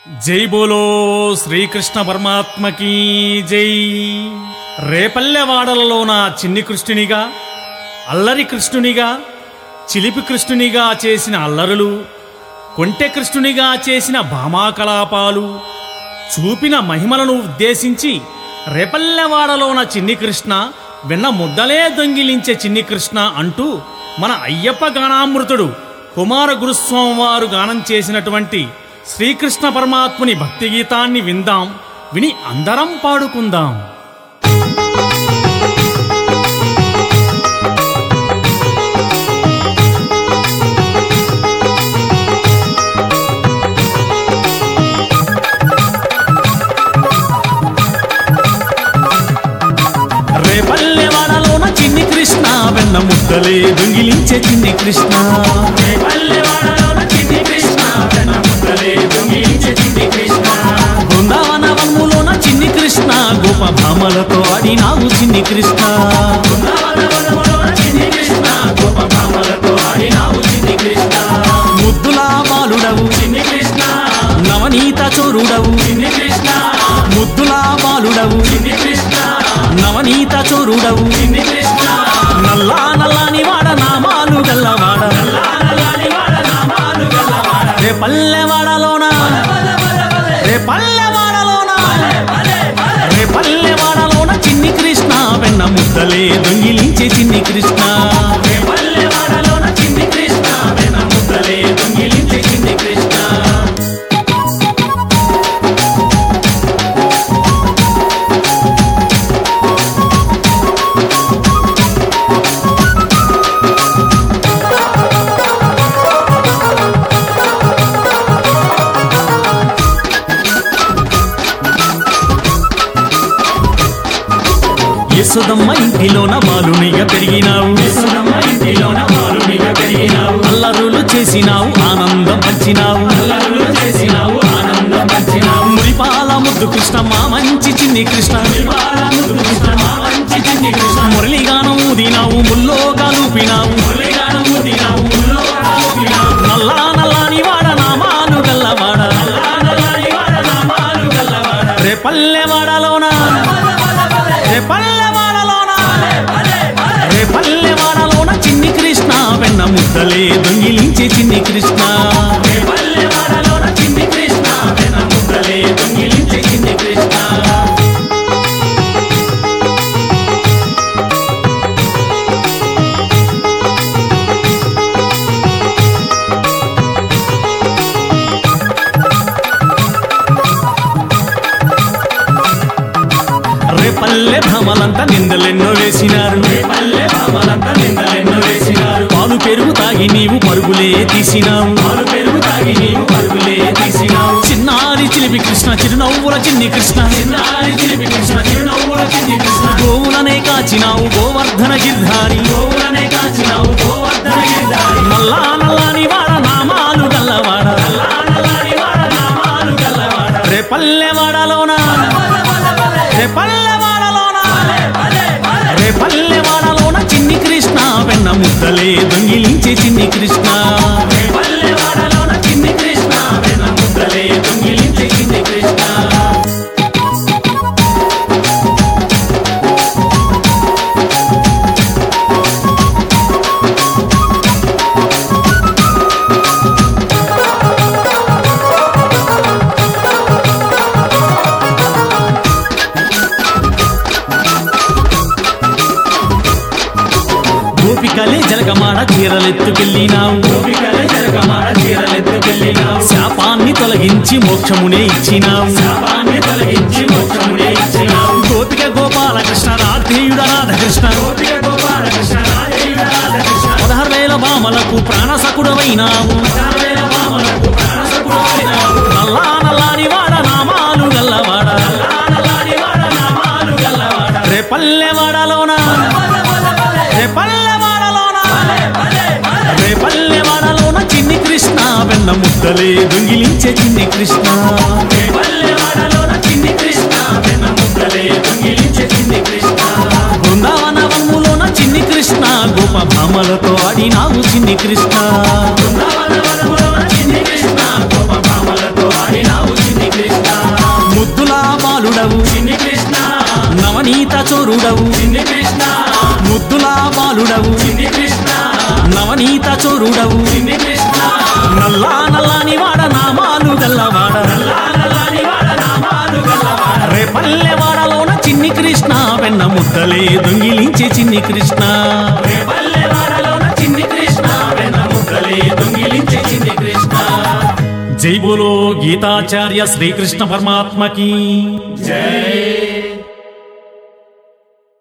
జై బోలో శ్రీకృష్ణ పరమాత్మకి జై రేపల్లెవాడలలో నా చిన్ని కృష్ణునిగా అల్లరి కృష్ణునిగా చిలిపి కృష్ణునిగా చేసిన అల్లరులు కొంటె కృష్ణునిగా చేసిన భామాకలాపాలు చూపిన మహిమలను ఉద్దేశించి రేపల్లెవాడలోన చిన్ని కృష్ణ వెన్న ముద్దలే దొంగిలించే చిన్ని కృష్ణ అంటూ మన అయ్యప్ప గానామృతుడు కుమార గురుస్వామి వారు గానం చేసినటువంటి శ్రీకృష్ణ పరమాత్ముని భక్తి గీతాన్ని విందాం విని అందరం పాడుకుందాం రేపల్లెవాడలోన చిన్ని కృష్ణ వెన్న ముద్దలే దొంగిలించే చిన్ని కృష్ణ రేపల్లెవాడలోన చిన్ని కృష్ణ వెన్న ముద్దలే దొంగిలించే చిన్ని కృష్ణ బృందావన వనములోన చిన్ని కృష్ణ గోప భామలతో ఆడినావు చిన్ని కృష్ణ బృందావన వనములోన చిన్ని కృష్ణ గోప భామలతో ఆడినావు చిన్ని కృష్ణ ముద్దులా బాలుడవు చిన్ని కృష్ణ నవనీత చోరుడవు చిన్ని కృష్ణ ముద్దులా బాలుడవు చిన్ని కృష్ణ నవనీత చోరుడవు చిన్ని కృష్ణ నల్లా నల్లాని వాడ నామాలు గల్లవాడ రే పల్లెవాడలోన రే పల్లెవాడలోన రే పల్లెవాడలోన చిన్ని కృష్ణ వెన్న ముద్దలే దొంగిలించే చిన్ని కృష్ణ రే పల్లెవాడలోన చిన్ని కృష్ణ వెన్న ముద్దలే దొంగిలించే చిన్ని కృష్ణ యశోదమ్మ ఇంటిలోన బాలునిగా పెరిగినావు యశోదమ్మ ఇంటిలోన బాలునిగా పెరిగినావు అల్లరులు చేసినావు ఆనందం పంచినావు అల్లరులు చేసినావు ఆనందం పంచినావు మురిపాల ముద్దు కృష్ణ మా మంచి చిన్ని కృష్ణ మురిపాల ముద్దు కృష్ణ మా మంచి చిన్ని కృష్ణ మురళిగానం ఊదినావు ముల్లో కాలుపినావు మురళిగానం ఊదినావు ముల్లో కాలుపినావు నల్లా నల్లాని వాడ నామాలు గల్లవాడ నల్లా నల్లాని వాడ నామాలు గల్లవాడ రే పల్లెవాడలోన రే పల్లెవాడలోన రే పల్లెవాడలోన చిన్ని కృష్ణ వెన్న ముద్దలే దొంగిలించే చిన్ని కృష్ణ రే పల్లెవాడలోన చిన్ని కృష్ణ వెన్న ముద్దలే దొంగిలించే చిన్ని కృష్ణ రేపల్లె భామలంతా నిందలెన్నో వేసినారు రేపల్లె భామలంతా నిందలెన్నో వేసినారు పాలు పెరుగు తాగి నీవు పరుగులే తీసినావు పాలు పెరుగు తాగి నీవు పరుగులే తీసినావు చిన్నారి చిలిపి కృష్ణ చిరునవ్వుల చిన్ని కృష్ణ చిన్నారి చిలిపి కృష్ణ చిరునవ్వుల చిన్ని కృష్ణ గోవులనే కాచినావు గోవర్ధన గిర్ధారి గోవులనే కాచినావు గోవర్ధన గిర్ధారి నల్లా నల్లాని వాడ నామాలు గల్లవాడ నల్లా నల్లాని వాడ నామాలు గల్లవాడ రేపల్లెవాడలోన రే పల్లెవాడలోన రే పల్లెవాడలోన చిన్ని కృష్ణ వెన్న ముద్దలే దొంగిలించే చిన్ని కృష్ణ రే పల్లెవాడలోన చిన్ని కృష్ణ వెన్న ముద్దలే దొంగిలించే చిన్ని కృష్ణ గోపికలే జలగమాడ చీరలెత్తుకెళ్ళినావు గోపికలే జలగమాడ చీరలెత్తుకెళ్ళినావు శాపాన్ని తొలగించి మోక్షమునే ఇచ్చినావు శాపాన్ని తొలగించి మోక్షమునే ఇచ్చినావు గోపిక గోపాల కృష్ణ రాధేయుడ రాధకృష్ణ గోపిక గోపాల కృష్ణ రాధేయుడ రాధకృష్ణ పదహారు వేల భామలకు ప్రాణసకుడవైనావు పదహారు వేల భామలకు ప్రాణసకుడవైనావు నల్లా నల్లాని వాడ నామాలు గల్లవాడ నల్లా నల్లాని వాడ నామాలు గల్లవాడ రే పల్లెవాడలోన రే పల్లెవాడలోన రే పల్లెవాడలోన చిన్ని కృష్ణ వెన్న ముద్దలే దొంగిలించే చిన్ని కృష్ణ రే పల్లెవాడలోన చిన్ని కృష్ణ వెన్న ముద్దలే దొంగిలించే చిన్ని కృష్ణ బృందావన వనములోన చిన్ని కృష్ణ గోప భామలతో ఆడినావు చిన్ని కృష్ణ బృందావన వనములోన చిన్ని కృష్ణ గోప భామలతో ఆడినావు చిన్ని చోరుడవు చిన్ని కృష్ణ ముద్దులా బాలుడవు చిన్ని కృష్ణ నవనీత చోరుడవు చిన్ని కృష్ణ నల్లా నల్లాని వాడ నామాలు గల్లవాడ నల్లా నల్లని వాడ నామాలు గల్లవాడ రేపల్లె వాడలోన చిన్ని కృష్ణ వెన్న ముద్దలే దొంగిలించే చిన్ని కృష్ణ రేపల్లె వాడలోన చిన్ని కృష్ణ వెన్న ముద్దలే దొంగిలించే చిన్ని కృష్ణ జై బోలో గీతాచార్య శ్రీకృష్ణ పరమాత్మకి జై